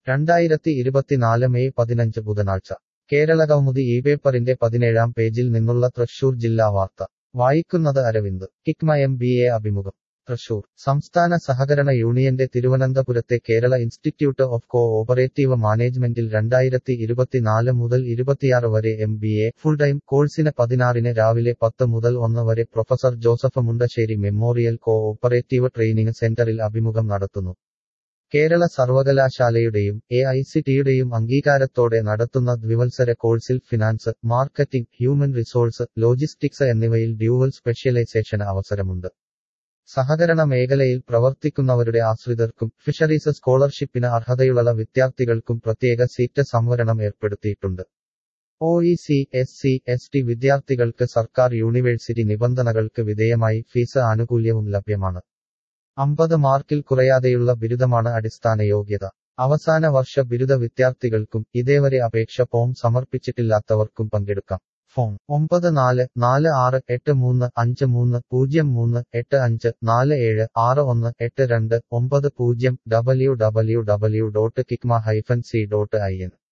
രണ്ടായിരത്തി ഇരുപത്തിനാല് മെയ് പതിനഞ്ച് ബുധനാഴ്ച കേരള കൗമുദി ഈ പേപ്പറിന്റെ പതിനേഴാം പേജിൽ നിന്നുള്ള തൃശൂർ ജില്ലാ വാർത്ത വായിക്കുന്നത് Aravind KICMA M B A അഭിമുഖം തൃശൂർ സംസ്ഥാന സഹകരണ യൂണിയന്റെ തിരുവനന്തപുരത്തെ Kerala institute of cooperative മാനേജ്മെന്റിൽ രണ്ടായിരത്തി ഇരുപത്തിനാല് മുതൽ ഇരുപത്തിയാറ് വരെ M B A full time കോഴ്സിന് പതിനാറിന് രാവിലെ പത്ത് മുതൽ ഒന്ന് വരെ professor Joseph Mundassery memorial cooperative training സെന്ററിൽ അഭിമുഖം നടത്തുന്നു കേരള സർവകലാശാലയുടെയും എ ഐ സി ടിയുടെയും അംഗീകാരത്തോടെ നടത്തുന്ന ദ്വിവത്സര കോഴ്സിൽ finance marketing human resource logistics dual ഡ്യൂവൽ സ്പെഷ്യലൈസേഷന് അവസരമുണ്ട് സഹകരണ മേഖലയിൽ പ്രവർത്തിക്കുന്നവരുടെ ആശ്രിതർക്കും ഫിഷറീസ് സ്കോളർഷിപ്പിന് അർഹതയുള്ള വിദ്യാർത്ഥികൾക്കും പ്രത്യേക സീറ്റ് സംവരണം ഏർപ്പെടുത്തിയിട്ടുണ്ട് O E C S C S T വിദ്യാർത്ഥികൾക്ക് സർക്കാർ യൂണിവേഴ്സിറ്റി നിബന്ധനകൾക്ക് വിധേയമായി ഫീസ് ആനുകൂല്യവും ലഭ്യമാണ് അമ്പത് മാർക്കിൽ കുറയാതെയുള്ള ബിരുദമാണ് അടിസ്ഥാന യോഗ്യത അവസാന വർഷ ബിരുദ വിദ്യാർത്ഥികൾക്കും ഇതേവരെ അപേക്ഷ ഫോം സമർപ്പിച്ചിട്ടില്ലാത്തവർക്കും പങ്കെടുക്കാം ഫോൺ ഒമ്പത് നാല് നാല് ആറ് എട്ട് മൂന്ന് അഞ്ച് മൂന്ന് പൂജ്യം മൂന്ന് എട്ട് അഞ്ച് നാല് ഏഴ് ആറ് ഒന്ന് എട്ട് രണ്ട് ഒമ്പത് പൂജ്യം W W W dot KICMA hyphen C dot I N